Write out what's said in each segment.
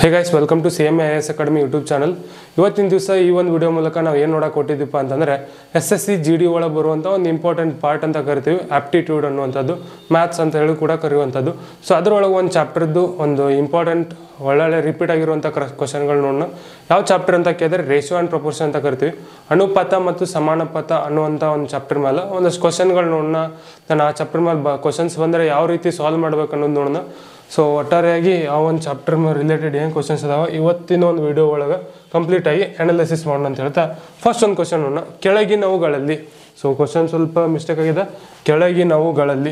hey guys welcome to C M I S academy YouTube channel ಇವತ್ತಿನ ದಿವಸ ಈ ಒಂದು ವಿಡಿಯೋ ಮೂಲಕ ನಾವು ಏನು ನೋಡಕ್ಕೆ ಕೊಟ್ಟಿದ್ದೀಪ್ಪ ಅಂತಂದರೆ S S C G D ಒಳಗೆ ಬರುವಂಥ ಒಂದು ಇಂಪಾರ್ಟೆಂಟ್ ಪಾರ್ಟ್ ಅಂತ ಕರಿತೀವಿ ಆಪ್ಟಿಟ್ಯೂಡ್ ಅನ್ನುವಂಥದ್ದು ಮ್ಯಾಥ್ಸ್ ಅಂತ ಹೇಳಿ ಕೂಡ ಕರೆಯುವಂಥದ್ದು ಸೊ ಅದರೊಳಗೆ ಒಂದು ಚಾಪ್ಟರ್ದು ಒಂದು ಇಂಪಾರ್ಟೆಂಟ್ ಒಳ್ಳೊಳ್ಳೆ ರಿಪೀಟ್ ಆಗಿರುವಂಥ ಕ್ವಶನ್ಗಳು ನೋಡೋಣ ಯಾವ ಚಾಪ್ಟರ್ ಅಂತ ಕೇಳಿದ್ರೆ ರೇಷಿಯೋ ಆ್ಯಂಡ್ ಪ್ರಪೋರ್ಷನ್ ಅಂತ ಕರಿತೀವಿ ಅನುಪಾತ ಮತ್ತು ಸಮಾನುಪಾತ ಅನ್ನುವಂಥ ಒಂದು ಚಾಪ್ಟರ್ ಮೇಲೆ ಒಂದಷ್ಟು ಕ್ವಶನ್ಗಳು ನೋಡೋಣ ನಾನು ಆ ಚಾಪ್ಟರ್ ಮೇಲೆ ಬ ಕ್ವಶನ್ಸ್ ಬಂದರೆ ಯಾವ ರೀತಿ ಸಾಲ್ವ್ ಮಾಡ್ಬೇಕು ಅನ್ನೋದು ನೋಡೋಣ ಸೊ ಒಟ್ಟಾರೆಯಾಗಿ ಆ ಒಂದು ಚಾಪ್ಟರ್ ಮೇಲೆ ರಿಲೇಟೆಡ್ ಏನು ಕ್ವಶನ್ಸ್ ಅದಾವ ಇವತ್ತಿನ ಒಂದು ವಿಡಿಯೋ ಒಳಗೆ ಕಂಪ್ಲೀಟ್ ಆಗಿ ಅನಾಲಿಸಿಸ್ ಮಾಡೋಣ ಅಂತ ಹೇಳ್ತಾ ಫಸ್ಟ್ ಒಂದು ಕ್ವಶನ್ ನೋಡೋಣ ಕೆಳಗಿನವುಗಳಲ್ಲಿ ಸೊ ಕ್ವಶನ್ ಸ್ವಲ್ಪ ಮಿಸ್ಟೇಕ್ ಆಗಿದೆ ಕೆಳಗಿನವುಗಳಲ್ಲಿ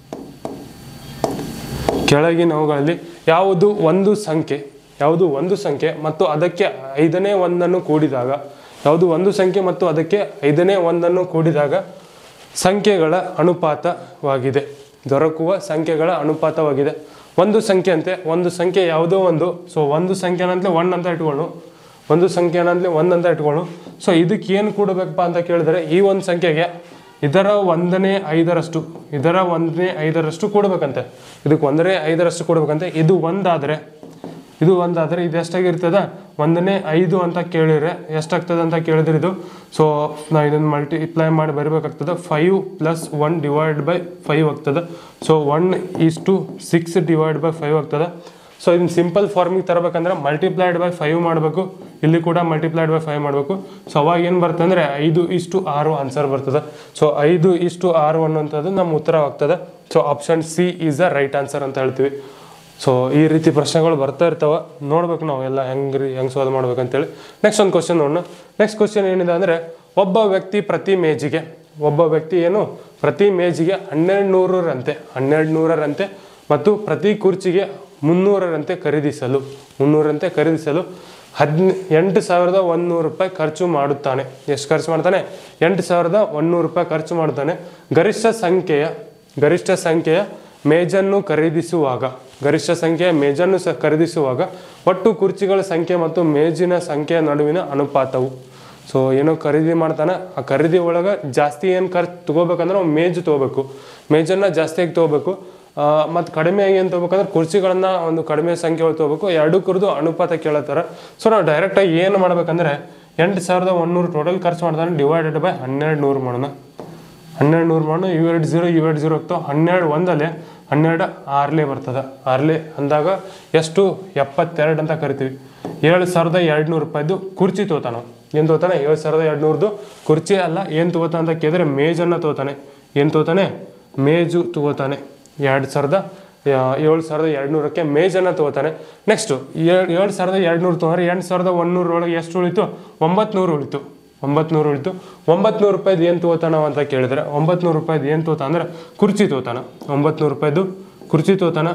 ಕೆಳಗಿನವುಗಳಲ್ಲಿ ಯಾವುದು ಒಂದು ಸಂಖ್ಯೆ ಯಾವುದು ಒಂದು ಸಂಖ್ಯೆ ಮತ್ತು ಅದಕ್ಕೆ ಐದನೇ ಒಂದನ್ನು ಕೂಡಿದಾಗ ಯಾವುದು ಒಂದು ಸಂಖ್ಯೆ ಮತ್ತು ಅದಕ್ಕೆ ಐದನೇ ಒಂದನ್ನು ಕೂಡಿದಾಗ ಸಂಖ್ಯೆಗಳ ಅನುಪಾತವಾಗಿದೆ ದೊರಕುವ ಸಂಖ್ಯೆಗಳ ಅನುಪಾತವಾಗಿದೆ ಒಂದು ಸಂಖ್ಯೆ ಅಂತೆ ಒಂದು ಸಂಖ್ಯೆ ಯಾವುದೋ ಒಂದು ಸೊ ಒಂದು ಸಂಖ್ಯೆ ಅನ್ನಂತಲೇ ಒನ್ ಅಂತ ಇಟ್ಕೊಳ್ಳು ಒಂದು ಸಂಖ್ಯೆ ಅನ್ನಂತಲೇ ಒಂದು ಅಂತ ಇಟ್ಕೊಳ್ಳು ಸೊ ಇದಕ್ಕೆ ಏನು ಕೂಡಬೇಕಪ್ಪ ಅಂತ ಕೇಳಿದ್ರೆ ಈ ಒಂದು ಸಂಖ್ಯೆಗೆ ಇದರ ಒಂದನೇ ಐದರಷ್ಟು ಇದರ ಒಂದನೇ ಐದರಷ್ಟು ಕೊಡ್ಬೇಕಂತೆ ಇದಕ್ಕೆ ಒಂದನೇ ಐದರಷ್ಟು ಕೊಡ್ಬೇಕಂತೆ ಇದು ಒಂದಾದರೆ ಇದು ಒಂದಾದರೆ ಇದು ಎಷ್ಟಾಗಿರ್ತದ ಒಂದನೇ ಐದು ಅಂತ ಕೇಳಿದ್ರೆ ಎಷ್ಟಾಗ್ತದೆ ಅಂತ ಕೇಳಿದ್ರೆ ಇದು ಸೊ ನಾವು ಇದನ್ನು ಮಲ್ಟಿಪ್ಲೈ ಮಾಡಿ ಬರಬೇಕಾಗ್ತದೆ five plus one divide by five ಆಗ್ತದೆ so one is to six divide by five ಆಗ್ತದೆ ಸೊ ಇದನ್ನ ಸಿಂಪಲ್ ಫಾರ್ಮಿಗೆ ತರಬೇಕಂದ್ರೆ ಮಲ್ಟಿಪ್ಲೈಡ್ ಬೈ ಫೈವ್ ಮಾಡಬೇಕು ಇಲ್ಲಿ ಕೂಡ ಮಲ್ಟಿಪ್ಲೈಡ್ ಬೈ ಫೈವ್ ಮಾಡಬೇಕು ಸೊ ಅವಾಗ ಏನು ಬರ್ತದೆ ಅಂದರೆ ಐದು ಇಷ್ಟು ಆರು ಆನ್ಸರ್ ಬರ್ತದೆ ಸೊ ಐದು ಇಷ್ಟು ಆರು ಅನ್ನುವಂಥದ್ದು ನಮ್ಮ ಉತ್ತರ ಆಗ್ತದೆ so option C is the right answer ಅಂತ ಹೇಳ್ತೀವಿ ಸೊ ಈ ರೀತಿ ಪ್ರಶ್ನೆಗಳು ಬರ್ತಾ ಇರ್ತಾವೆ ನೋಡ್ಬೇಕು ನಾವು ಎಲ್ಲ ಹೆಂಗೆ ರೀ ಹೆಂಗೆ ಸಾಲ್ವ್ ಮಾಡ್ಬೇಕಂತೇಳಿ ನೆಕ್ಸ್ಟ್ ಒಂದು ಕ್ವಶನ್ ನೋಡೋಣ ನೆಕ್ಸ್ಟ್ ಕ್ವಶನ್ ಏನಿದೆ ಅಂದರೆ ಒಬ್ಬ ವ್ಯಕ್ತಿ ಪ್ರತಿ ಮೇಜಿಗೆ ಒಬ್ಬ ವ್ಯಕ್ತಿ ಏನು ಪ್ರತಿ ಮೇಜಿಗೆ ಹನ್ನೆರಡು ನೂರರಂತೆ ಹನ್ನೆರಡು ನೂರರಂತೆ ಮತ್ತು ಪ್ರತಿ ಕುರ್ಚಿಗೆ ಮುನ್ನೂರರಂತೆ ಖರೀದಿಸಲು ಮುನ್ನೂರಂತೆ ಖರೀದಿಸಲು ಹದಿನ ಎಂಟು ಸಾವಿರದ ಒಂದುನೂರು ರೂಪಾಯಿ ಖರ್ಚು ಮಾಡುತ್ತಾನೆ ಎಷ್ಟು ಖರ್ಚು ಮಾಡ್ತಾನೆ ಎಂಟು ಸಾವಿರದ ಒಂದುನೂರು ರೂಪಾಯಿ ಖರ್ಚು ಮಾಡ್ತಾನೆ ಗರಿಷ್ಠ ಸಂಖ್ಯೆಯ ಗರಿಷ್ಠ ಸಂಖ್ಯೆಯ ಮೇಜನ್ನು ಖರೀದಿಸುವಾಗ ಗರಿಷ್ಠ ಸಂಖ್ಯೆಯ ಮೇಜನ್ನು ಸಹ ಖರೀದಿಸುವಾಗ ಒಟ್ಟು ಕುರ್ಚಿಗಳ ಸಂಖ್ಯೆ ಮತ್ತು ಮೇಜಿನ ಸಂಖ್ಯೆಯ ನಡುವಿನ ಅನುಪಾತವು ಸೊ ಏನೋ ಖರೀದಿ ಮಾಡ್ತಾನೆ ಆ ಖರೀದಿ ಒಳಗೆ ಜಾಸ್ತಿ ಏನು ಖರ್ಚು ತೊಗೋಬೇಕಂದ್ರೆ ಅವ್ನು ಮೇಜು ತೊಗೋಬೇಕು ಮೇಜನ್ನು ಜಾಸ್ತಿಯಾಗಿ ತೊಗೋಬೇಕು ಮತ್ತು ಕಡಿಮೆಯಾಗಿ ಏನು ತೊಗೋಬೇಕಂದ್ರೆ ಕುರ್ಚಿಗಳನ್ನು ಒಂದು ಕಡಿಮೆ ಸಂಖ್ಯೆ ಒಳಗೆ ತೊಗೋಬೇಕು ಎರಡು ಕುರಿದು ಅನುಪಾತ ಕೇಳತ್ತಾರ ಸೊ ನಾವು ಡೈರೆಕ್ಟಾಗಿ ಏನು ಮಾಡ್ಬೇಕಂದ್ರೆ ಎಂಟು ಸಾವಿರದ ಒಂದೂರು ಟೋಟಲ್ ಖರ್ಚು ಮಾಡ್ತಾನೆ ಡಿವೈಡೆಡ್ ಬೈ ಹನ್ನೆರಡು ನೂರು ಮಾಡೋಣ ಹನ್ನೆರಡು ನೂರು ಮಾಡೋಣ ಇವೆರಡು ಜೀರೋ ಇವೆರಡು ಜೀರೋ ಆಗ್ತಾವೆ ಹನ್ನೆರಡು ಒಂದಲ್ಲೇ ಹನ್ನೆರಡು ಆರ್ಲೆ ಬರ್ತದೆ ಆರ್ಲೆ ಅಂದಾಗ ಎಷ್ಟು ಎಪ್ಪತ್ತೆರಡು ಅಂತ ಕರಿತೀವಿ ಏಳು ಸಾವಿರದ ಎರಡು ನೂರು ರೂಪಾಯಿದು ಕುರ್ಚಿ ತೋತಾನ ಏನು ತೋತಾನೆ ಏಳು ಸಾವಿರದ ಎರಡು ನೂರದು ಕುರ್ಚಿ ಅಲ್ಲ ಏನು ತಗೋತಾನೆ ಅಂತ ಕೇಳಿದ್ರೆ ಮೇಜನ್ನು ತೋತಾನೆ ಏನು ತೋತಾನೆ ಮೇಜು ತಗೋತಾನೆ ಎರಡು ಸಾವಿರದ ಏಳು ಸಾವಿರದ ಎರಡು ನೂರಕ್ಕೆ ಮೇಜನ್ನು ತಗೋತಾನೆ ನೆಕ್ಸ್ಟು ಏಳು ಏಳು ಸಾವಿರದ ಎರಡು ನೂರು ತೊಗೊಂಡ್ರೆ ಎಂಟು ಸಾವಿರದ ಒಂದೂರೊಳಗೆ ಎಷ್ಟು ಉಳಿತು ಒಂಬತ್ತು ನೂರು ಉಳಿತು ಒಂಬತ್ತು ನೂರು ಉಳಿತು ಒಂಬತ್ತು ನೂರು ರೂಪಾಯ್ದು ಏನು ತಗೋತಾನ ಅಂತ ಕೇಳಿದ್ರೆ ಒಂಬತ್ತು ನೂರು ರೂಪಾಯ್ದು ಏನು ತೋತ ಅಂದ್ರೆ ಕುರ್ಚಿ ತೋತಾನ ಒಂಬತ್ತು ನೂರು ರೂಪಾಯ್ದು ಕುರ್ಚಿ ತೋತಾನ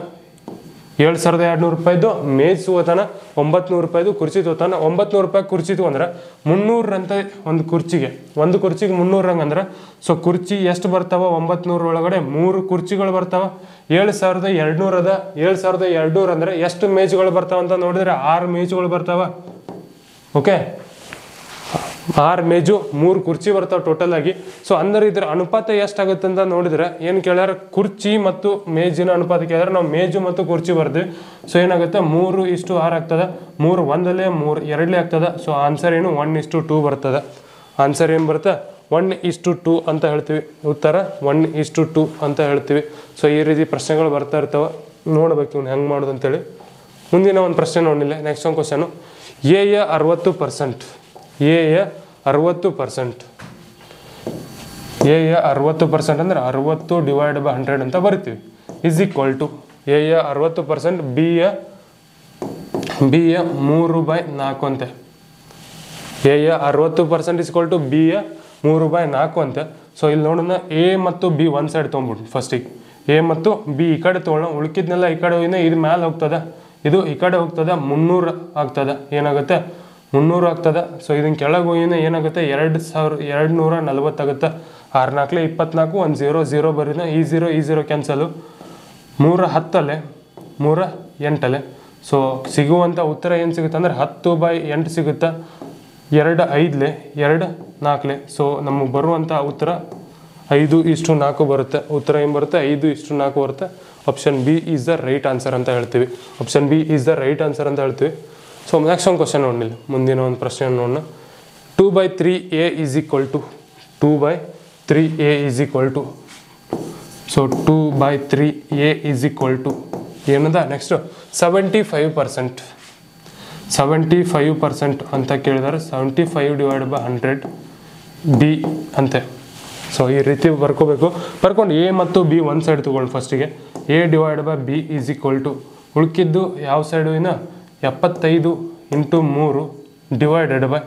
ಏಳು ಸಾವಿರದ ಎರಡು ನೂರು ರೂಪಾಯ್ದು ಮೇಜ್ ತಗೋತಾನ ಒಂಬತ್ತು ನೂರು ರೂಪಾಯ್ದು ಕುರ್ಚಿ ತಗೋತಾನ ಒಂಬತ್ತು ನೂರು ರೂಪಾಯಿ ಕುರ್ಚಿ ತಗೊಂಡ್ರೆ ಮುನ್ನೂರಂತ ಒಂದು ಕುರ್ಚಿಗೆ ಒಂದು ಕುರ್ಚಿಗೆ ಮುನ್ನೂರಂಗೆ ಅಂದ್ರೆ ಸೊ ಕುರ್ಚಿ ಎಷ್ಟು ಬರ್ತಾವ ಒಂಬತ್ತು ನೂರ ಒಳಗಡೆ ಮೂರು ಕುರ್ಚಿಗಳು ಬರ್ತಾವ ಏಳು ಸಾವಿರದ ಎರಡು ನೂರದ ಏಳು ಸಾವಿರದ ಎರಡು ನೂರು ಅಂದರೆ ಎಷ್ಟು ಮೇಜುಗಳು ಬರ್ತಾವ ಅಂತ ನೋಡಿದ್ರೆ ಆರು ಮೇಜುಗಳು ಬರ್ತಾವ ಓಕೆ ಆರು ಮೇಜು ಮೂರು ಕುರ್ಚಿ ಬರ್ತಾವೆ ಟೋಟಲ್ ಆಗಿ ಸೊ ಅಂದ್ರೆ ಇದ್ರ ಅನುಪಾತ ಎಷ್ಟಾಗುತ್ತೆ ಅಂತ ನೋಡಿದ್ರೆ ಏನು ಕೇಳ್ಯಾರ ಕುರ್ಚಿ ಮತ್ತು ಮೇಜಿನ ಅನುಪಾತ ಕೇಳಿದ್ರೆ ನಾವು ಮೇಜು ಮತ್ತು ಕುರ್ಚಿ ಬರ್ತೀವಿ ಸೊ ಏನಾಗುತ್ತೆ ಮೂರು ಇಷ್ಟು ಆರು ಆಗ್ತದೆ ಮೂರು ಒಂದಲ್ಲೇ ಮೂರು ಎರಡಲೇ ಆಗ್ತದೆ ಸೊ ಆನ್ಸರ್ ಏನು ಒನ್ ಇಷ್ಟು ಟೂ ಬರ್ತದೆ ಆನ್ಸರ್ ಏನು ಬರುತ್ತೆ ಒನ್ ಇಷ್ಟು ಟೂ ಅಂತ ಹೇಳ್ತೀವಿ ಉತ್ತರ ಒನ್ ಇಷ್ಟು ಟೂ ಅಂತ ಹೇಳ್ತೀವಿ ಸೊ ಈ ರೀತಿ ಪ್ರಶ್ನೆಗಳು ಬರ್ತಾ ಇರ್ತವೆ ನೋಡ್ಬೇಕು ಇವ್ನು ಹೆಂಗೆ ಮಾಡೋದು ಅಂತೇಳಿ ಮುಂದಿನ ಒಂದು ಪ್ರಶ್ನೆ ನೋಡಿಲ್ಲ ನೆಕ್ಸ್ಟ್ ಒಂದು ಕ್ವಶನು ಎ ಯ ಅರವತ್ತು ಪರ್ಸೆಂಟ್ ಎ ಯ ಅರವತ್ತು ಪರ್ಸೆಂಟ್ ಎ ಯ ಅರವತ್ತು ಪರ್ಸೆಂಟ್ ಅಂದರೆ ಅರವತ್ತು ಡಿವೈಡ್ ಬೈ ಹಂಡ್ರೆಡ್ ಅಂತ ಬರಿತೀವಿ ಇಸ್ ಈಕ್ವಲ್ ಟು ಎ ಯ ಅರವತ್ತು ಪರ್ಸೆಂಟ್ ಬಿ ಯ ಬಿ ಯ ಮೂರು ಬೈ ನಾಲ್ಕು ಅಂತೆ ಎ ಯ ಅರವತ್ತು ಪರ್ಸೆಂಟ್ ಇಸ್ಕೊಲ್ ಟು ಬಿ ಯ ಮೂರು ಬೈ ನಾಲ್ಕು ಅಂತೆ ಸೊ ಇಲ್ಲಿ ನೋಡೋಣ ಎ ಮತ್ತು ಬಿ ಒಂದು ಸೈಡ್ ತೊಗೊಂಬಿಟ್ಟು ಫಸ್ಟಿಗೆ ಎ ಮತ್ತು ಬಿ ಈ ಕಡೆ ತೊಗೊಳ್ಳೋಣ ಉಳ್ಕಿದ್ನೆಲ್ಲ ಈ ಕಡೆ ಹೋಗಿನ ಇದು ಮ್ಯಾಲೆ ಹೋಗ್ತದೆ ಇದು ಈ ಕಡೆ ಹೋಗ್ತದೆ ಮುನ್ನೂರು ಆಗ್ತದೆ ಏನಾಗುತ್ತೆ ಮುನ್ನೂರು ಆಗ್ತದೆ ಸೊ ಇದನ್ನ ಕೆಳಗೆ ಹೋಗಿನ ಏನಾಗುತ್ತೆ ಎರಡು ಸಾವಿರ ಎರಡು ನೂರ ನಲ್ವತ್ತಾಗುತ್ತೆ ಆರು ನಾಲ್ಕಲೆ ಇಪ್ಪತ್ನಾಲ್ಕು ಒಂದು ಝೀರೋ ಝೀರೋ ಬರೀನ ಈ ಝೀರೋ ಈ ಝೀರೋ ಕ್ಯಾನ್ಸಲು ಮೂರ ಹತ್ತಲೆ ಮೂರ ಎಂಟಲೆ ಸೊ ಸಿಗುವಂಥ ಉತ್ತರ ಏನು ಸಿಗುತ್ತೆ ಅಂದರೆ ಹತ್ತು ಬೈ ಎಂಟು ಸಿಗುತ್ತೆ ಎರಡು ಐದಲೆ ಎರಡು ನಾಲ್ಕಲೆ ಸೊ ನಮಗೆ ಬರುವಂಥ ಉತ್ತರ ಐದು ಇಷ್ಟು ನಾಲ್ಕು ಬರುತ್ತೆ ಉತ್ತರ ಏನು ಬರುತ್ತೆ ಐದು ಇಷ್ಟು ನಾಲ್ಕು ಬರುತ್ತೆ option B is the right answer ಅಂತ ಹೇಳ್ತೀವಿ option B is the right answer ಅಂತ ಹೇಳ್ತೀವಿ ಸೊ ನೆಕ್ಸ್ಟ್ ಒಂದು ಕ್ವಶನ್ ನೋಡಿಲ್ಲ ಮುಂದಿನ ಒಂದು ಪ್ರಶ್ನೆ ನೋಡೋಣ two by three A is equal to two by three A is equal to so two by three A is equal to ಏನದ next seventy five percent seventy five percent ಅಂತ ಕೇಳಿದರೆ seventy five divide by hundred B ಅಂತೆ so ಈ ರೀತಿ ಬರ್ಕೋಬೇಕು ಬರ್ಕೊಂಡು A ಮತ್ತು B ಒಂದು side ತೊಗೊಳ್ಳಿ ಫಸ್ಟಿಗೆ A divide by B is equal to ಉಳ್ಕಿದ್ದು ಯಾವ ಸೈಡು ಇನ್ನು ಎಪ್ಪತ್ತೈದು ಇಂಟು ಮೂರು ಡಿವೈಡೆಡ್ ಬೈ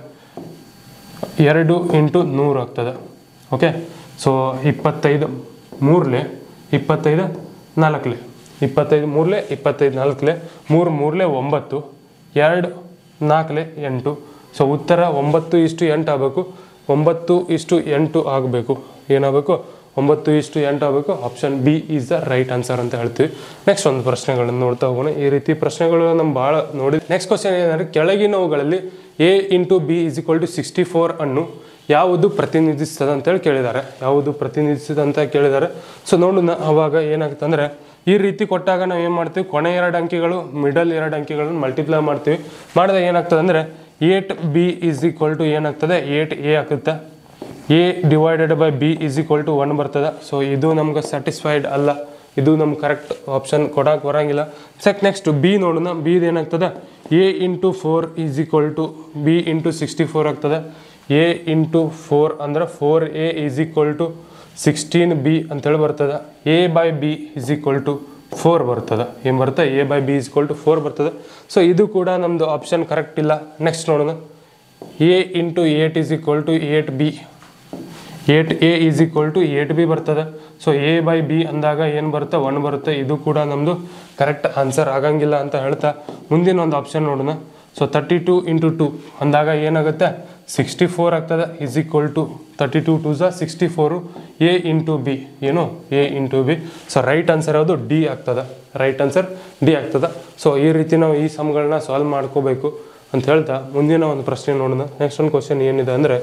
ಎರಡು ಇಂಟು ನೂರು ಆಗ್ತದೆ ಓಕೆ ಸೊ ಇಪ್ಪತ್ತೈದು ಮೂರಲೆ ಇಪ್ಪತ್ತೈದು ನಾಲ್ಕಲೆ ಇಪ್ಪತ್ತೈದು ಮೂರಲೆ ಇಪ್ಪತ್ತೈದು ನಾಲ್ಕಲೆ ಮೂರು ಮೂರಲೆ ಒಂಬತ್ತು ಎರಡು ನಾಲ್ಕಲೆ ಎಂಟು ಸೊ ಉತ್ತರ ಒಂಬತ್ತು ಇಷ್ಟು ಎಂಟು ಆಗಬೇಕು ಒಂಬತ್ತು ಇಷ್ಟು ಎಂಟು ಆಗಬೇಕು ಏನಾಗಬೇಕು ಒಂಬತ್ತು ಇಷ್ಟು ಎಂಟು ಆಗಬೇಕು option B is the right answer ಅಂತ ಹೇಳ್ತೀವಿ ನೆಕ್ಸ್ಟ್ ಒಂದು ಪ್ರಶ್ನೆಗಳನ್ನು ನೋಡ್ತಾ ಹೋಗೋಣ ಈ ರೀತಿ ಪ್ರಶ್ನೆಗಳು ನಮ್ಮ ಭಾಳ ನೋಡಿ ನೆಕ್ಸ್ಟ್ ಕ್ವಶನ್ ಏನಂದರೆ ಕೆಳಗಿನವುಗಳಲ್ಲಿ A into B is equal to sixty four ಅನ್ನು ಯಾವುದು ಪ್ರತಿನಿಧಿಸ್ತದೆ ಅಂತೇಳಿ ಕೇಳಿದ್ದಾರೆ ಯಾವುದು ಪ್ರತಿನಿಧಿಸ್ತದೆ ಅಂತ ಕೇಳಿದ್ದಾರೆ ಸೊ ನೋಡೋಣ ಅವಾಗ ಏನಾಗುತ್ತೆ ಅಂದರೆ ಈ ರೀತಿ ಕೊಟ್ಟಾಗ ನಾವು ಏನು ಮಾಡ್ತೀವಿ ಕೊನೆ ಎರಡು ಅಂಕಿಗಳು ಮಿಡಲ್ ಎರಡು ಅಂಕಿಗಳನ್ನು ಮಲ್ಟಿಪ್ಲೈ ಮಾಡ್ತೀವಿ ಮಾಡಿದಾಗ ಏನಾಗ್ತದೆ ಅಂದರೆ eight B is equal to ಏನಾಗ್ತದೆ ಏಟ್ ಎ ಆಗುತ್ತೆ A divided by B is equal to one ಬರ್ತದೆ ಸೊ ಇದು ನಮ್ಗೆ ಸ್ಯಾಟಿಸ್ಫೈಡ್ ಅಲ್ಲ ಇದು ನಮ್ಗೆ ಕರೆಕ್ಟ್ ಆಪ್ಷನ್ ಕೊಡಕ್ಕೆ ಬರೋಂಗಿಲ್ಲ ಸೆಕ್ ನೆಕ್ಸ್ಟ್ ಬಿ ನೋಡೋಣ ಬಿದು ಏನಾಗ್ತದೆ A into four is equal to B into sixty four ಆಗ್ತದೆ ಎ ಇಂಟು ಫೋರ್ ಅಂದ್ರೆ four A is equal to sixteen B ಅಂತೇಳಿ ಬರ್ತದೆ A by B is equal to four ಬರ್ತದೆ ಏನು ಬರುತ್ತೆ A by B is equal to four ಬರ್ತದೆ so ಇದು ಕೂಡ ನಮ್ಮದು ಆಪ್ಷನ್ ಕರೆಕ್ಟ್ ಇಲ್ಲ ನೆಕ್ಸ್ಟ್ ನೋಡೋಣ A into eight is equal to eight B eight A is equal to eight B ಬರ್ತದೆ ಸೊ ಎ ಬೈ ಬಿ ಅಂದಾಗ ಏನು ಬರುತ್ತೆ ಒನ್ ಬರುತ್ತೆ ಇದು ಕೂಡ ನಮ್ಮದು ಕರೆಕ್ಟ್ ಆನ್ಸರ್ ಆಗಂಗಿಲ್ಲ ಅಂತ ಹೇಳ್ತಾ ಮುಂದಿನ ಒಂದು ಆಪ್ಷನ್ ನೋಡೋಣ so thirty two into two ಅಂದಾಗ ಏನಾಗುತ್ತೆ ಸಿಕ್ಸ್ಟಿ ಫೋರ್ ಆಗ್ತದೆ is equal to thirty two two ಝ sixty four A into B ಏನು A into B so right answer ಯಾವುದು ಡಿ ಆಗ್ತದೆ ರೈಟ್ ಆನ್ಸರ್ ಡಿ ಆಗ್ತದೆ ಸೊ ಈ ರೀತಿ ನಾವು ಈ ಸಮ್ಗಳನ್ನ ಸಾಲ್ವ್ ಮಾಡ್ಕೋಬೇಕು ಅಂತ ಹೇಳ್ತಾ ಮುಂದಿನ ಒಂದು ಪ್ರಶ್ನೆ ನೋಡೋಣ ನೆಕ್ಸ್ಟ್ ಒಂದು ಕ್ವಶನ್ ಏನಿದೆ ಅಂದರೆ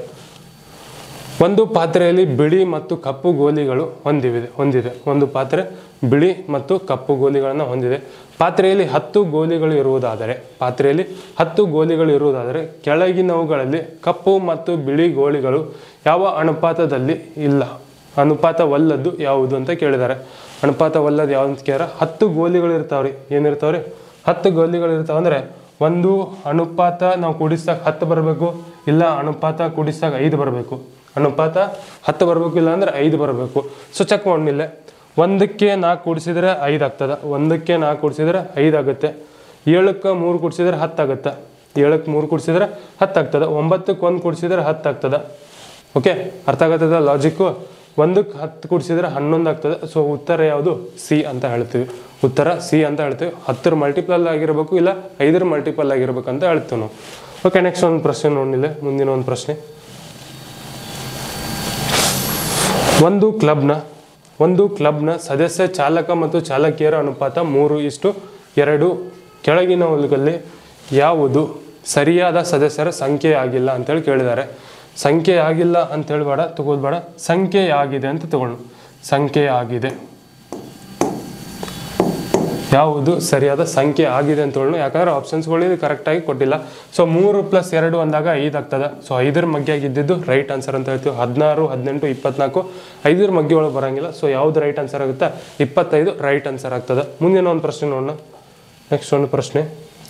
ಒಂದು ಪಾತ್ರೆಯಲ್ಲಿ ಬಿಳಿ ಮತ್ತು ಕಪ್ಪು ಗೋಲಿಗಳು ಹೊಂದಿವೆ ಹೊಂದಿದೆ ಒಂದು ಪಾತ್ರೆ ಬಿಳಿ ಮತ್ತು ಕಪ್ಪು ಗೋಲಿಗಳನ್ನು ಹೊಂದಿದೆ ಪಾತ್ರೆಯಲ್ಲಿ ಹತ್ತು ಗೋಲಿಗಳು ಇರುವುದಾದರೆ ಪಾತ್ರೆಯಲ್ಲಿ ಹತ್ತು ಗೋಲಿಗಳು ಇರುವುದಾದರೆ ಕೆಳಗಿನವುಗಳಲ್ಲಿ ಕಪ್ಪು ಮತ್ತು ಬಿಳಿ ಗೋಲಿಗಳು ಯಾವ ಅನುಪಾತದಲ್ಲಿ ಇಲ್ಲ ಅನುಪಾತವಲ್ಲದ್ದು ಯಾವುದು ಅಂತ ಕೇಳಿದ್ದಾರೆ ಅನುಪಾತವಲ್ಲದ್ದು ಯಾವುದು ಅಂತ ಕೇಳಿದ್ರೆ ಹತ್ತು ಗೋಲಿಗಳು ಇರ್ತಾವ್ರಿ ಏನಿರ್ತಾವ್ರಿ ಹತ್ತು ಗೋಲಿಗಳು ಇರ್ತಾವ ಅಂದ್ರೆ ಒಂದು ಅನುಪಾತ ನಾವು ಕೂಡಿಸಿದಾಗ ಹತ್ತು ಬರಬೇಕು ಇಲ್ಲ ಅನುಪಾತ ಕೂಡಿಸಿದಾಗ ಐದು ಬರಬೇಕು ಅನುಪಾತ ಹತ್ತು ಬರಬೇಕು ಇಲ್ಲ ಅಂದ್ರೆ ಐದು ಬರಬೇಕು ಸೊ ಚೆಕ್ ಮಾಡಿಲ್ಲ ಒಂದಕ್ಕೆ ನಾಲ್ಕು ಕೂಡಿಸಿದ್ರೆ ಐದು ಆಗ್ತದೆ ಒಂದಕ್ಕೆ ನಾಲ್ಕು ಕೂಡಿಸಿದ್ರೆ ಐದು ಆಗುತ್ತೆ ಏಳಕ್ಕೆ ಮೂರು ಕೂಡಿಸಿದ್ರೆ ಹತ್ತು ಆಗುತ್ತೆ ಏಳಕ್ಕೆ ಮೂರು ಕೂಡಿಸಿದ್ರೆ ಹತ್ತು ಆಗ್ತದೆ ಒಂಬತ್ತಕ್ಕೆ ಒಂದು ಕೂಡಿಸಿದ್ರೆ ಹತ್ತು ಆಗ್ತದೆ ಓಕೆ ಅರ್ಥ ಆಗತ್ತದ ಲಾಜಿಕ್ಕು ಒಂದಕ್ಕೆ ಹತ್ತು ಕೂಡಿಸಿದ್ರೆ ಹನ್ನೊಂದು ಆಗ್ತದೆ ಸೊ ಉತ್ತರ ಯಾವುದು ಸಿ ಅಂತ ಹೇಳ್ತೀವಿ ಉತ್ತರ ಸಿ ಅಂತ ಹೇಳ್ತೀವಿ ಹತ್ತರ ಮಲ್ಟಿಪಲ್ ಆಗಿರಬೇಕು ಇಲ್ಲ ಐದರ ಮಲ್ಟಿಪಲ್ ಆಗಿರ್ಬೇಕು ಅಂತ ಹೇಳ್ತೀವಿ ನಾವು ಓಕೆ ನೆಕ್ಸ್ಟ್ ಒಂದು ಪ್ರಶ್ನೆ ನೋಡಿಲ್ಲ ಮುಂದಿನ ಒಂದು ಪ್ರಶ್ನೆ ಒಂದು ಕ್ಲಬ್ನ ಒಂದು ಕ್ಲಬ್ನ ಸದಸ್ಯ ಚಾಲಕ ಮತ್ತು ಚಾಲಕಿಯರ ಅನುಪಾತ ಮೂರು ಇಷ್ಟು ಎರಡು ಕೆಳಗಿನ ಹೊಲದಲ್ಲಿ ಯಾವುದು ಸರಿಯಾದ ಸದಸ್ಯರ ಸಂಖ್ಯೆ ಆಗಿಲ್ಲ ಅಂತೇಳಿ ಕೇಳಿದ್ದಾರೆ ಸಂಖ್ಯೆ ಆಗಿಲ್ಲ ಅಂತ ಹೇಳ್ಬೇಡ ತಗೋದ್ಬೇಡ ಸಂಖ್ಯೆ ಆಗಿದೆ ಅಂತ ತಗೊಳ್ಳೋಣ ಸಂಖ್ಯೆ ಆಗಿದೆ ಯಾವುದು ಸರಿಯಾದ ಸಂಖ್ಯೆ ಆಗಿದೆ ಅಂತ ಹೇಳೋಣ ಯಾಕಂದ್ರೆ ಆಪ್ಷನ್ಸ್ಗಳು ಇದು ಕರೆಕ್ಟಾಗಿ ಕೊಟ್ಟಿಲ್ಲ ಸೊ ಮೂರು ಪ್ಲಸ್ ಎರಡು ಅಂದಾಗ ಐದು ಆಗ್ತದೆ ಸೊ ಐದರ ಮಗ್ಗೆ ಆಗಿದ್ದು ರೈಟ್ ಆನ್ಸರ್ ಅಂತ ಹೇಳ್ತೀವಿ ಹದಿನಾರು ಹದಿನೆಂಟು ಇಪ್ಪತ್ನಾಲ್ಕು ಐದರ ಮಗ್ಗೆ ಒಳಗೆ ಬರಂಗಿಲ್ಲ ಸೊ ಯಾವ್ದು ರೈಟ್ ಆನ್ಸರ್ ಆಗುತ್ತೆ ಇಪ್ಪತ್ತೈದು ರೈಟ್ ಆನ್ಸರ್ ಆಗ್ತದೆ ಮುಂದಿನ ಒಂದು ಪ್ರಶ್ನೆ ನೋಡೋಣ ನೆಕ್ಸ್ಟ್ ಒಂದು ಪ್ರಶ್ನೆ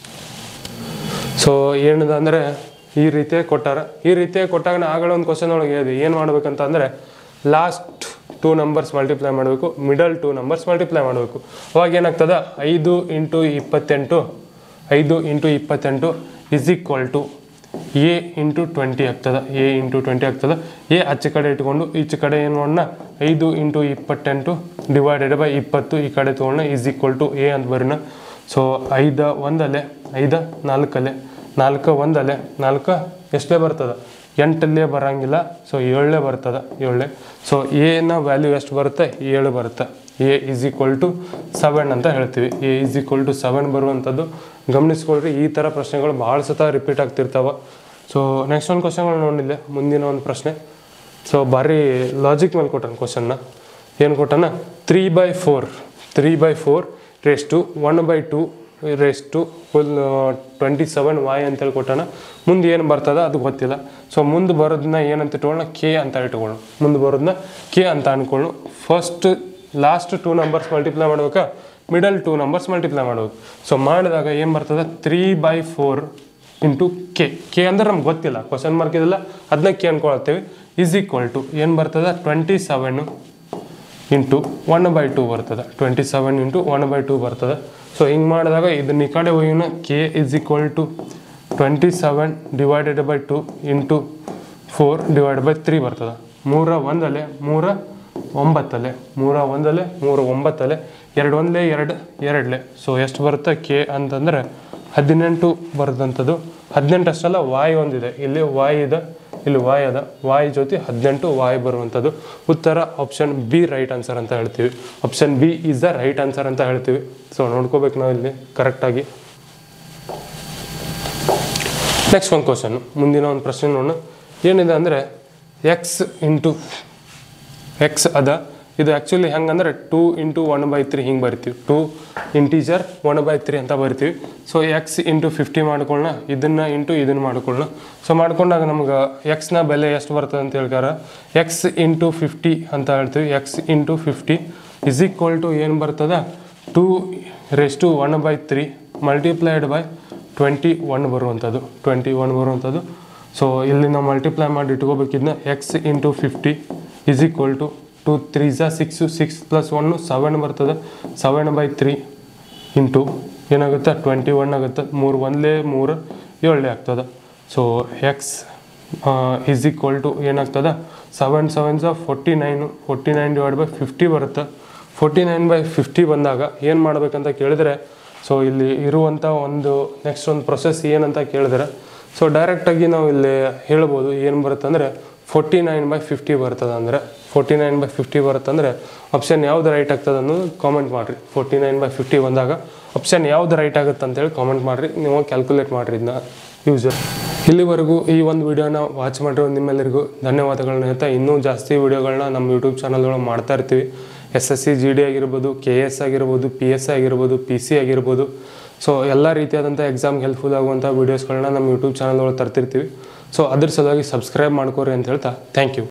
ಸೊ ಏನಿದೆ ಅಂದರೆ ಈ ರೀತಿಯಾಗಿ ಕೊಟ್ಟಾರ ಈ ರೀತಿಯಾಗಿ ಕೊಟ್ಟಾಗ ನಾ ಆಗಲೇ ಒಂದು ಕ್ವಶನ್ ಒಳಗೆ ಹೇಳಿದೆ ಏನು ಮಾಡ್ಬೇಕಂತ ಅಂದರೆ ಲಾಸ್ಟ್ ಟೂ ನಂಬರ್ಸ್ ಮಲ್ಟಿಪ್ಲೈ ಮಾಡಬೇಕು ಮಿಡಲ್ ಟೂ ನಂಬರ್ಸ್ ಮಲ್ಟಿಪ್ಲೈ ಮಾಡಬೇಕು ಅವಾಗ ಏನಾಗ್ತದೆ ಐದು ಇಂಟು ಇಪ್ಪತ್ತೆಂಟು ಐದು ಇಂಟು ಇಪ್ಪತ್ತೆಂಟು is equal to A into twenty ಆಗ್ತದೆ ಎ ಇಂಟು ಟ್ವೆಂಟಿ ಆಗ್ತದೆ ಎ ಆಚೆ ಕಡೆ ಇಟ್ಕೊಂಡು ಈಚೆ ಕಡೆ ಏನು ಮಾಡೋಣ ಐದು ಇಂಟು ಇಪ್ಪತ್ತೆಂಟು ಡಿವೈಡೆಡ್ ಬೈ ಇಪ್ಪತ್ತು ಈ ಕಡೆ ತೊಗೊಂಡು ಇಸ್ ಈಕ್ವಲ್ ಟು ಎ ಅಂತ ಬರೋಣ ಸೊ ಐದ ಒಂದಲೆ ಐದ ನಾಲ್ಕಲೆ ನಾಲ್ಕು ಒಂದಲೆ ನಾಲ್ಕು ಎಷ್ಟೇ ಬರ್ತದೆ ಎಂಟಲ್ಲೇ ಬರಂಗಿಲ್ಲ ಸೊ ಏಳನೇ ಬರ್ತದೆ ಏಳನೇ ಸೊ ಎನ ವ್ಯಾಲ್ಯೂ ಎಷ್ಟು ಬರುತ್ತೆ ಏಳು ಬರುತ್ತೆ A is equal to seven ಅಂತ ಹೇಳ್ತೀವಿ A is equal to seven ಬರುವಂಥದ್ದು ಗಮನಿಸ್ಕೊಳ್ರಿ ಈ ಥರ ಪ್ರಶ್ನೆಗಳು ಭಾಳ ಸತ ರಿಪೀಟ್ ಆಗ್ತಿರ್ತಾವೆ ಸೊ ನೆಕ್ಸ್ಟ್ ಒಂದು ಕ್ವಶನ್ಗಳು ನೋಡಿಲ್ಲ ಮುಂದಿನ ಒಂದು ಪ್ರಶ್ನೆ ಸೊ ಭಾರಿ ಲಾಜಿಕ್ ಮೇಲೆ ಕೊಟ್ಟಾನ ಕ್ವಶನ್ನ ಏನು ಕೊಟ್ಟಾನ three by four three by four raise to one by two raise to full twenty seven Y ಅಂತೇಳಿ ಕೊಟ್ಟಾನ ಮುಂದೆ ಏನು ಬರ್ತದ ಅದು ಗೊತ್ತಿಲ್ಲ ಸೊ ಮುಂದೆ ಬರೋದನ್ನ ಏನಂತ ಇಟ್ಕೊಳ್ಳೋಣ ಕೆ ಅಂತ ಇಟ್ಕೊಳ್ಳೋಣ ಮುಂದೆ ಬರೋದನ್ನ ಕೆ ಅಂತ ಅನ್ಕೊಳ್ಳು first last two numbers multiply ಮಾಡ್ಬೇಕಾ ಮಿಡಲ್ ಟೂ ನಂಬರ್ಸ್ ಮಲ್ಟಿಪ್ಲೈ ಮಾಡ್ಬೇಕು ಸೊ ಮಾಡಿದಾಗ ಏನು ಬರ್ತದೆ three by four into K K ಅಂದ್ರೆ ನಮ್ಗೆ ಗೊತ್ತಿಲ್ಲ ಕ್ವಶನ್ ಮಾರ್ಕ್ ಇದೆಲ್ಲ ಅದನ್ನ ಕೆ ಅನ್ಕೊಳ್ತೇವೆ ಈಸ್ ಈಕ್ವಲ್ ಟು ಏನು ಬರ್ತದೆ twenty seven into one by two ಬರ್ತದೆ twenty seven into one by two ಬರ್ತದೆ ಸೊ ಹಿಂಗೆ ಮಾಡಿದಾಗ ಇದನ್ನ ಈ ಕಡೆ ಒಯ್ಯೋಣ K is equal to twenty seven divided by two into four divide by three ಬರ್ತದೆ ಮೂರ ಒಂದಲೆ ಮೂರ ಒಂಬತ್ತಲೆ ಮೂರ ಒಂದಲೆ ಮೂರ ಒಂಬತ್ತಲೆ ಎರಡು ಒಂದಲೆ ಎರಡು ಎರಡಲೆ ಸೊ ಎಷ್ಟು ಬರುತ್ತೆ ಕೆ ಅಂತಂದರೆ ಹದಿನೆಂಟು ಬರೆದಂಥದ್ದು ಹದಿನೆಂಟು ಅಷ್ಟಲ್ಲ ವಾಯ್ ಒಂದಿದೆ ಇಲ್ಲಿ ವಾಯ್ ಇದೆ ಇಲ್ಲಿ ವಾಯ್ ಅದ ವಾಯ್ ಜೊತೆ ಹದಿನೆಂಟು ವಾಯ್ ಬರುವಂಥದ್ದು ಉತ್ತರ ಆಪ್ಷನ್ ಬಿ ರೈಟ್ ಆನ್ಸರ್ ಅಂತ ಹೇಳ್ತೀವಿ option B is the right answer ಅಂತ ಹೇಳ್ತೀವಿ ಸೊ ನೋಡ್ಕೋಬೇಕು ನಾವು ಇಲ್ಲಿ ಕರೆಕ್ಟಾಗಿ ನೆಕ್ಸ್ಟ್ ಒಂದು ಕ್ವಶನ್ ಮುಂದಿನ ಒಂದು ಪ್ರಶ್ನೆ ನೋಡೋಣ ಏನಿದೆ ಅಂದರೆ ಎಕ್ಸ್ ಇಂಟು ಎಕ್ಸ್ ಅದ ಇದು ಆ್ಯಕ್ಚುಲಿ ಹೆಂಗಂದ್ರೆ two into one by three ಹಿಂಗೆ ಬರಿತೀವಿ two integer one by three ಅಂತ ಬರಿತೀವಿ ಸೊ ಎಕ್ಸ್ ಇಂಟು ಫಿಫ್ಟಿ ಮಾಡ್ಕೊಳ್ಳೋಣ ಇದನ್ನು ಇಂಟು ಇದನ್ನು ಮಾಡ್ಕೊಳ್ಳೋಣ ಸೊ ಮಾಡ್ಕೊಂಡಾಗ ನಮ್ಗೆ ಎಕ್ಸ್ನ ಬೆಲೆ ಎಷ್ಟು ಬರ್ತದೆ ಅಂತ ಹೇಳ್ಕಾರ ಎಕ್ಸ್ ಇಂಟು ಫಿಫ್ಟಿ ಅಂತ ಹೇಳ್ತೀವಿ X into fifty is equal to ಏನು ಬರ್ತದೆ two raise to one by three multiplied by twenty one ಬರುವಂಥದ್ದು ಟ್ವೆಂಟಿ ಒನ್ ಬರುವಂಥದ್ದು ಸೊ ಇಲ್ಲಿ ನಾವು ಮಲ್ಟಿಪ್ಲೈ ಮಾಡಿ ಇಟ್ಕೋಬೇಕಿದ್ನ X into fifty is equal to to two ಝಾ six six plus one seven ಬರ್ತದೆ ಸೆವೆನ್ ಬೈ ತ್ರೀ ಇಂಟು ಏನಾಗುತ್ತೆ twenty one ಆಗುತ್ತೆ ಮೂರು ಒಂದಲೇ ಮೂರು ಏಳನೇ ಆಗ್ತದೆ so X is equal to ಏನಾಗ್ತದೆ ಸೆವೆನ್ ಸೆವೆನ್ ಝಾ forty nine forty nine divide by fifty ಬರುತ್ತೆ ಫೋರ್ಟಿ ನೈನ್ ಬೈ ಫಿಫ್ಟಿ ಬಂದಾಗ ಏನು ಮಾಡ್ಬೇಕಂತ ಕೇಳಿದರೆ ಸೊ ಇಲ್ಲಿ ಇರುವಂಥ ಒಂದು ನೆಕ್ಸ್ಟ್ ಒಂದು ಪ್ರೊಸೆಸ್ ಏನಂತ ಕೇಳಿದ್ರೆ ಸೊ ಡೈರೆಕ್ಟಾಗಿ ನಾವು ಇಲ್ಲಿ ಹೇಳ್ಬೋದು ಏನು ಬರುತ್ತೆ ಅಂದರೆ ಫೋರ್ಟಿ ನೈನ್ ಬೈ ಫಿಫ್ಟಿ ಬರ್ತದೆ ಅಂದರೆ ಫೋರ್ಟಿ ನೈನ್ ಬೈ ಫಿಫ್ಟಿ ಬರುತ್ತಂದರೆ ಆಪ್ಷನ್ ಯಾವ್ದು ರೈಟ್ ಆಗ್ತದೆ ಅನ್ನೋದು ಕಾಮೆಂಟ್ ಮಾಡಿರಿ ಫೋರ್ಟಿ ನೈನ್ ಬೈ ಫಿಫ್ಟಿ ಬಂದಾಗ ಆಪ್ಷನ್ ಯಾವ್ದು ರೈಟ್ ಆಗುತ್ತೆ ಅಂತೇಳಿ ಕಾಮೆಂಟ್ ಮಾಡಿರಿ ನೀವು ಕ್ಯಾಲ್ಕುಲೇಟ್ ಮಾಡಿರಿ ಇದನ್ನ ಯೂಸರ್ ಇಲ್ಲಿವರೆಗೂ ಈ ಒಂದು ವಿಡಿಯೋನ ವಾಚ್ ಮಾಡಿರೋ ನಿಮ್ಮೆಲ್ಲರಿಗೂ ಧನ್ಯವಾದಗಳನ್ನ ಹೇಳ್ತಾ ಇನ್ನೂ ಜಾಸ್ತಿ ವಿಡಿಯೋಗಳನ್ನ ನಮ್ಮ ಯೂಟ್ಯೂಬ್ ಚಾನಲ್ ಒಳಗೆ ಮಾಡ್ತಾ ಇರ್ತೀವಿ S S C G D ಆಗಿರ್ಬೋದು ಕೆ ಎಸ್ ಆಗಿರ್ಬೋದು ಪಿ ಎಸ್ ಆಗಿರ್ಬೋದು ಪಿ ಸಿ ಆಗಿರ್ಬೋದು ಸೊ ಎಲ್ಲ ರೀತಿಯಾದಂಥ ಎಕ್ಸಾಮ್ಗೆ ಹೆಲ್ಪ್ಫುಲ್ ಆಗುವಂಥ ವೀಡಿಯೋಸ್ಗಳನ್ನ ನಮ್ಮ ಯೂಟ್ಯೂಬ್ ಚಾನಲ್ ಒಳಗೆ ತರ್ತಿರ್ತೀವಿ ಸೊ ಅದ್ರ ಸಲುವಾಗಿ ಸಬ್ಸ್ಕ್ರೈಬ್ ಮಾಡ್ಕೋರಿ ಅಂತ ಹೇಳ್ತಾ ಥ್ಯಾಂಕ್ ಯು